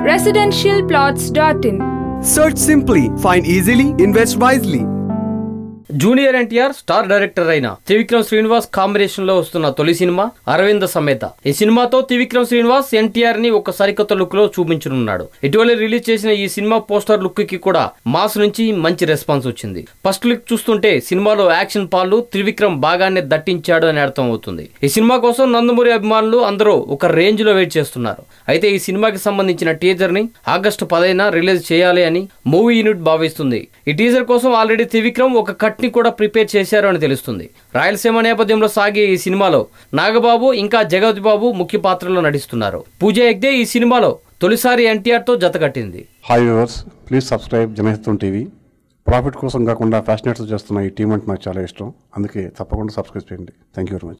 residentialplots.in. Search simply, find easily, invest wisely. Junior NTR star director అయిన Trivikram Srinivas combination లో వస్తున్న తొలి సినిమా అరవింద సమేత ఈ సినిమాతో త్రివిక్రమ్ శ్రీనివాస్ ఎన్టీఆర్ ని ఒక సరికొత్త లుక్ లో చూపించనున్నాడు ఇటీవల రిలీజ్ చేసిన ఈ సినిమా పోస్టర్ లుక్ కి కూడా మాస్ నుంచి మంచి రెస్పాన్స్ వచ్చింది ఫస్ట్ లుక్ చూస్తుంటే సినిమాలో యాక్షన్ పాలు త్రివిక్రమ్ బాగానే దట్టించాడు అని అర్థం అవుతుంది ఈ సినిమా కోసం నందమూరి అభిమానులు అందరూ ఒక రేంజ్ లో వెయిట్ చేస్తున్నారు అయితే ఈ సినిమాకి సంబంధించిన టీజర్ ని ఆగస్టు పదైన రిలీజ్ చేయాలి అని మూవీ యూనిట్ భావిస్తుంది ఈ టీజర్ కోసం ఆల్రెడీ త్రివిక్రమ్ ఒక కట్ ని కూడా ప్రిపేర్ చేశారు అని తెలుస్తుంది రాయలసీమ నేపథ్యంలో సాగే ఈ సినిమాలో నాగబాబు ఇంకా జగత్ బాబు ముఖ్య పాత్రలో నటిస్తున్నారు పూజ హెగ్దే ఈ సినిమాలో తొలిసారి ఎన్టీఆర్ తో జతకట్టింది hi viewers please subscribe Janahitham TV profit కోసం కాకుండా ఫ్యాషనేట్స్ చేస్తున్న ఈ టీం అంటే నాకు చాలా ఇష్టం అందుకే తప్పకుండా సబ్స్క్రైబ్ చేయండి థ్యాంక్ యూ వెరీ మచ్